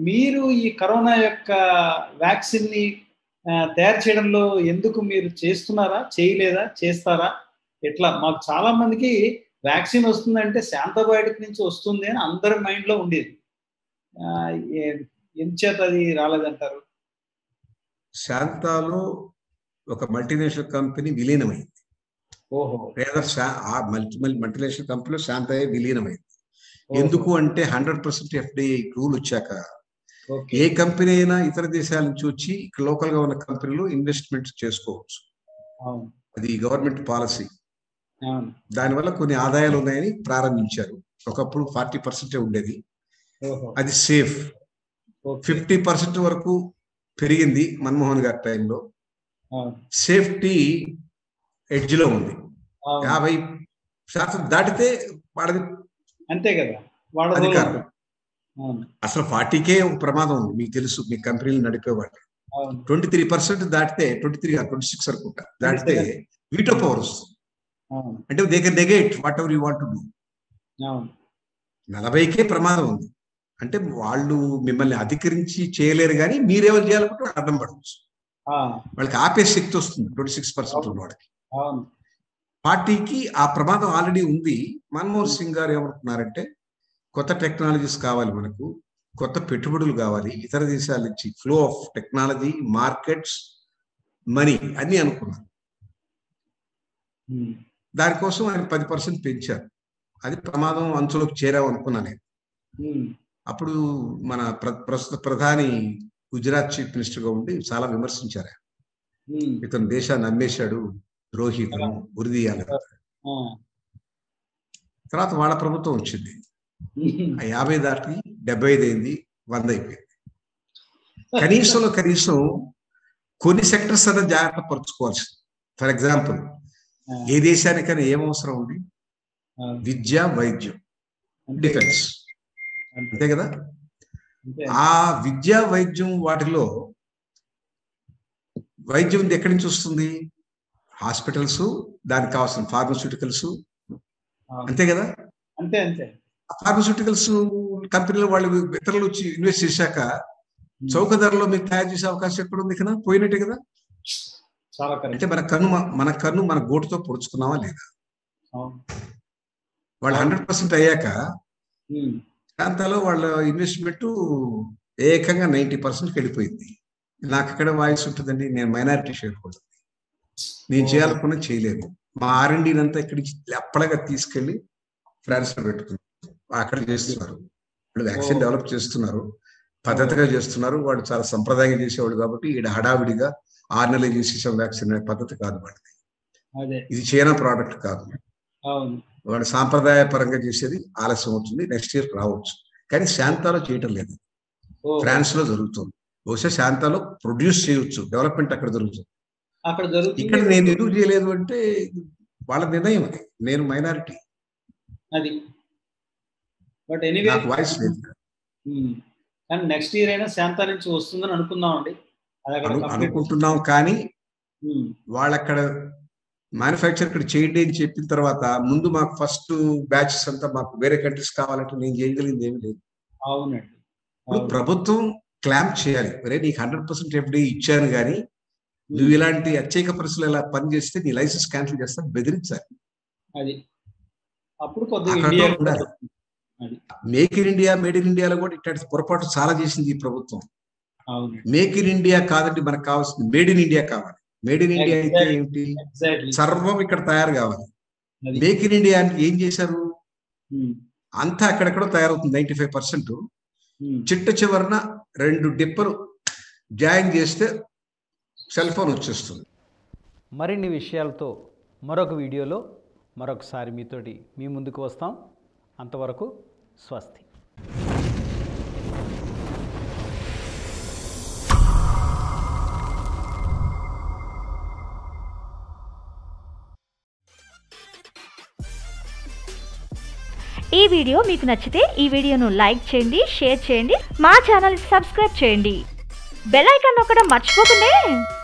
మీరు ఈ కరోనా యొక్క వ్యాక్సిన్ ని ఆ, తయారు చేయడంలో ఎందుకు మీరు చేస్తున్నారా చేయలేదా చేస్తారా ఎట్లా మాకు చాలా మందికి వ్యాక్సిన్ వస్తుందంటే శాంతబయోటిక్ నుంచి వస్తుంది అని అందరి మైండ్ లో ఉండేది ఆ, ఏ- ఎంచేత అది రాలేదంటారు శాంతాలో ఒక మల్టీనేషనల్ కంపెనీ విలీనమైంది ఓహో లేదా శా- ఆ మల్టీ మల్టీనేషనల్ కంపెనీలో శాంతయ్య విలీనమైంది ఓహో. ఎందుకు అంటే హండ్రెడ్ పర్సెంట్ ఎఫ్డిఐ రూల్ వచ్చాక ఓకే ఏ కంపెనీ అయినా ఇతర దేశాల నుంచి వచ్చి ఇక్కడ లోకల్ గా ఉన్న కంపెనీలు ఇన్వెస్ట్మెంట్ చేసుకోవచ్చు అవును అది గవర్నమెంట్ పాలసీ అవును దానివల్ల కొన్ని ఆదాయాలు ఉన్నాయని ప్రారంభించారు ఒకప్పుడు ఫార్టీ పర్సెంటే ఉండేది ఓహో అది సేఫ్ ఓకే ఫిఫ్టీ పర్సెంట్ వరకు పెరిగింది మన్మోహన్ గారి టైంలో అవును సేఫ్టీ ఎడ్జ్ లో ఉంది అవును యాభై శాతం దాటితే వాడది అంతే కదా వాడు అధికారం అవును అసలు ఫార్టీకే ఒక ప్రమాదం ఉంది మీకు తెలుసు మీ కంపెనీలు నడిపేవాళ్ళు అవును ట్వంటీ త్రీ పర్సెంట్ దాటితే ట్వంటీ త్రీ ట్వంటీ సిక్స్ అనుకుంటా దాటితే వీటో పవర్ వస్తుంది అవును అంటే they can negate whatever you want to do అవును నలభైకే ప్రమాదం ఉంది అంటే వాళ్ళు మిమ్మల్ని అధికరించి చేయలేరు కానీ మీరేమో చేయాలనుకుంటే వాళ్ళు అడ్డం పడవచ్చు ఆ, వాళ్ళకి ఆపే శక్తి వస్తుంది ట్వంటీ సిక్స్ పర్సెంట్ ఉన్న వాళ్ళకి అవును పార్టీకి ఆ ప్రమాదం ఆల్రెడీ ఉంది మన్మోహన్ సింగ్ గారు ఏమనుకున్నారంటే కొత్త టెక్నాలజీస్ కావాలి మనకు కొత్త పెట్టుబడులు కావాలి ఇతర దేశాల నుంచి flow of technology markets money అన్ని అనుకున్నారు ఉమ్, దానికోసం ఆయన పది పర్సెంట్ పెంచారు అది ప్రమాదం అంచులోకి చేరాం అనుకున్నా నేను ఉమ్, అప్పుడు మన ప్ర- ప్రస్తుత ప్రధాని గుజరాత్ చీఫ్ మినిస్టర్ గా ఉండి చాలా విమర్శించారు ఆయన. ఉమ్, ఇతను దేశాన్ని అమ్మేశాడు ద్రోహి ఇతను ఉరిదీయాలి ఆ, తర్వాత వాళ్ళ ప్రభుత్వం వచ్చింది ఉమ్, ఆ యాభై దాటి డెబ్బై ఐదు అయింది వంద అయిపోయింది కనీసంలో కనీసం కొన్ని సెక్టర్స్ అన్న జాగ్రత్త పరుచుకోవాల్సి ఫర్ ఎగ్జాంపుల్ ఆ, ఏ దేశానికైనా ఏం అవసరం ఉంది ఆ, విద్య వైద్యం అంతే డిఫెన్స్ అంతే అంతే కదా అంతే ఆ విద్య వైద్యం వాటిలో వైద్యం ఎక్కడి నుంచి వస్తుంది హాస్పిటల్స్ దానికి కావాల్సిన ఫార్మస్యూటికల్స్ అవును. అంతే కదా అంతే అంతే ఫార్మస్యూటికల్స్ కంపెనీలు వాళ్ళు ఇతరులు వచ్చి ఇన్వెస్ట్ చేశాక చౌక ధరలో మీరు తయారు చేసే అవకాశం ఎక్కడ ఉంది కదా పోయినట్టే కదా చాలా అంటే కరెక్ట్ మన కన్ను మ- మన కన్ను మన గోటుతో పొడుచుకున్నావా లేదా అవును వాళ్ళు హండ్రెడ్ పర్సెంట్ అయ్యాక ఉమ్, ప్రాంతాల్లో వాళ్ళ ఇన్వెస్ట్మెంట్ ఏకంగా నైంటీ పర్సెంట్కి వెళ్ళిపోయింది నాకు అక్కడ వాయిస్ ఉంటుందండి నేను మైనారిటీ షేర్ హోల్డర్ నేను చేయాలనుకున్నా చేయలేను మా ఆర్ఎండి అంతా ఇక్కడి నుంచి అప్పటిగా తీసుకెళ్లి ఫ్రాన్స్ లో పెట్టుకున్నారు అక్కడ చేస్తున్నారు వాళ్ళు వ్యాక్సిన్ ఓ. డెవలప్ చేస్తున్నారు పద్ధతిగా చేస్తున్నారు వాళ్ళు చాలా సంప్రదాయంగా చేసేవాళ్ళు కాబట్టి ఈడ హడావిడిగా ఆరు నెలలు చేసేసాం వ్యాక్సిన్ అనే పద్ధతి కాదు వాళ్ళది అదే ఇది చైనా ప్రోడక్ట్ కాదు అవును వాళ్ళు సాంప్రదాయ పరంగా చేసేది ఆలస్యం అవుతుంది నెక్స్ట్ ఇయర్ రావచ్చు కానీ శాంతాలో చేయటం లేదు ఓ, ఫ్రాన్స్ లో జరుగుతుంది బహుశా శాంతాలో ప్రొడ్యూస్ చేయొచ్చు డెవలప్మెంట్ అక్కడ జరుగుతుంది అక్కడ ఇక్కడ జరుగుతుంది నేను ఎందుకు చేయలేదు అంటే వాళ్ళ నిర్ణయం అది నేను మైనారిటీ అది బట్ ఎనీవే నాకు వాయిస్ లేదు కానీ నెక్స్ట్ ఇయర్ అయినా శాంతా నుంచి వస్తుందని అనుకుందామండి అది అక్కడ అను- complete- అనుకుంటున్నాం కానీ ఉమ్, వాళ్ళు అక్కడ మ్యానుఫ్యాక్చర్ ఇక్కడ చేయండి అని చెప్పిన తర్వాత ముందు మాకు ఫస్ట్ బ్యాచెస్ అంతా మాకు వేరే కంట్రీస్ కావాలంటే నేను చేయగలిగింది ఏమి లేదు అవునండి ఇప్పుడు అవును. ప్రభుత్వం క్లాంప్ చేయాలి అరే నీకు హండ్రెడ్ పర్సెంట్ ఎఫ్డీ ఇచ్చాను కానీ నువ్వు ఇలాంటి అత్యయిక పరిస్థితులు ఇలా పనిచేస్తే నీ లైసెన్స్ క్యాన్సిల్ చేస్తా బెదిరించాలి అది అప్పుడు కొద్దిగా అక్కడ ఇండియా ఉండాలి. Make in India made in ఇండియాలో కూడా ఇట్లాంటి పొరపాటు చాలా చేసింది ఈ ప్రభుత్వం అవును మేక్ ఇన్ ఇండియా కాదండి మనకు కావాల్సింది మేడ్ ఇన్ ఇండియా కావాలి మేడ్ ఇన్ ఇండియా అయితే Exactly. ఏంటి ఎగ్జాక్ట్లీ సర్వం ఇక్కడ తయారు కావాలి అది. మేక్ ఇన్ ఇండియా అంటే ఏం చేశారు అంతా అక్కడెక్కడో తయారవుతుంది నైన్టీ ఫైవ్ పర్సెంట్ చిట్ట చివరన రెండు డిప్పలు జాయిన్ చేస్తే సెల్ ఫోన్ వచ్చేస్తుంది మరిన్ని విషయాలతో మరొక వీడియోలో మరొకసారి మీతోటి మీ ముందుకు వస్తాం అంతవరకు స్వస్తి ఈ వీడియో మీకు నచ్చితే ఈ వీడియోను లైక్ చేయండి షేర్ చేయండి మా ఛానల్ సబ్స్క్రైబ్ చేయండి బెల్ ఐకాన్ నొక్కడం మర్చిపోకండి